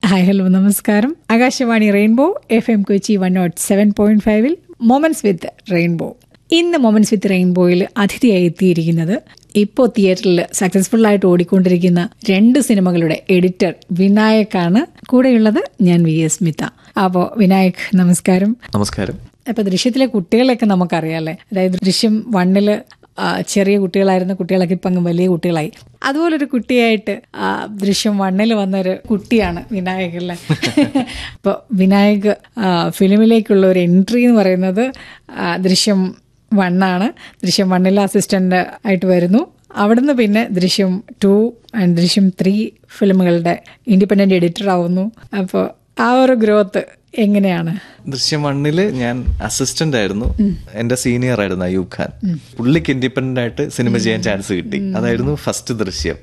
hi hello നമസ്കാരം Akashvani Rainbow F M Kochi one naught seven point ഫൈവിൽ moments with Rainbow ഇന്ന് moments with റെയിൻബോയിൽ അതിഥിയായി എത്തിയിരിക്കുന്നത് ഇപ്പോൾ തിയേറ്ററിൽ സക്സസ്ഫുൾ ആയിട്ട് ഓടിക്കൊണ്ടിരിക്കുന്ന രണ്ട് സിനിമകളുടെ എഡിറ്റർ വിനായക്കാണ് കൂടെയുള്ളത് ഞാൻ വി എസ് സ്മിത അപ്പോൾ വിനായക് നമസ്കാരം നമസ്കാരം ഇപ്പൊ ദൃശ്യത്തിലെ കുട്ടികളെയൊക്കെ നമുക്കറിയാല്ലേ അതായത് ദൃശ്യം വണ്ണില് ആ, ചെറിയ കുട്ടികളായിരുന്ന കുട്ടികളൊക്കെ ഇപ്പം അങ്ങ് വലിയ കുട്ടികളായി അതുപോലൊരു കുട്ടിയായിട്ട് ആ, ദൃശ്യം വണ്ണിൽ വന്നൊരു കുട്ടിയാണ് വിനായക് അല്ലേ അപ്പോൾ വിനായക് ആ, ഫിലിമിലേക്കുള്ള ഒരു എൻട്രി എന്ന് പറയുന്നത് ആ, ദൃശ്യം വണ്ണാണ് ദൃശ്യം വണ്ണിൽ അസിസ്റ്റന്റ് ആയിട്ട് വരുന്നു അവിടുന്ന് പിന്നെ Drishyam two and Drishyam three ഫിലിമുകളുടെ ഇൻഡിപെൻഡന്റ് എഡിറ്റർ ആവുന്നു അപ്പോൾ ആ ഒരു ഗ്രോത്ത് എങ്ങനെയാണ് ദൃശ്യം വണ്ണില് ഞാൻ അസിസ്റ്റന്റ് ആയിരുന്നു എന്റെ സീനിയർ ആയിരുന്നു അയൂബ് ഖാൻ പുള്ളിക്ക് ഇൻഡിപെൻഡന്റ് ആയിട്ട് സിനിമ ചെയ്യാൻ ചാൻസ് കിട്ടി അതായിരുന്നു ഫസ്റ്റ് ദൃശ്യം